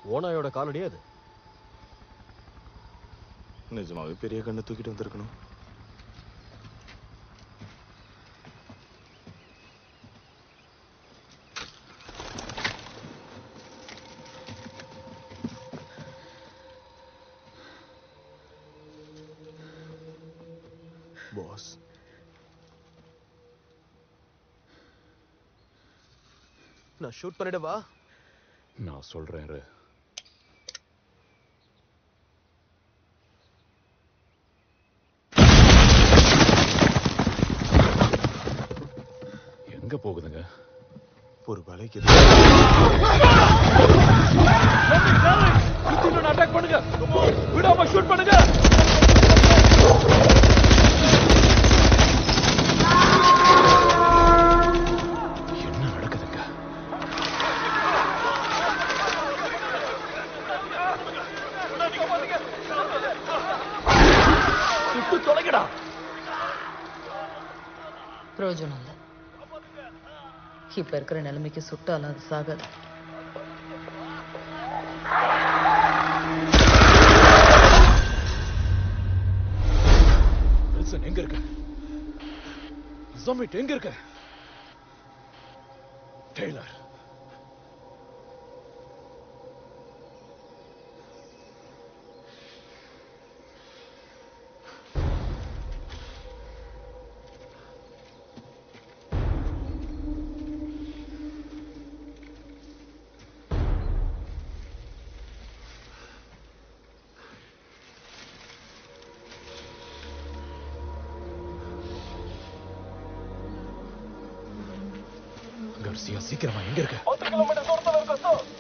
ஓனாயோட காலடி அது நிஜமாவே பெரிய கண்ணை தூக்கிட்டு வந்திருக்கணும் பாஸ் நான் ஷூட் பண்ணிடவா நான் சொல்றேன் இரு. எங்க போகுதுங்க ஒரு வலைக்கு அட்டாக் பண்ணுங்க விடாம ஷூட் பண்ணுங்க என்ன நடக்குதுங்க சுட்டு தொலைங்கடா பிரயோஜனம் இல்லை இப்ப இருக்கிற நிலைமைக்கு சுட்டாலும் அது சாகாது வில்சன் எங்க இருக்க ஜமிட் எங்க இருக்க டெய்லர் கர்சியா சீக்கிரமா எங்க இருக்க பத்து கிலோமீட்டர் தூரத்துல இருக்க சார்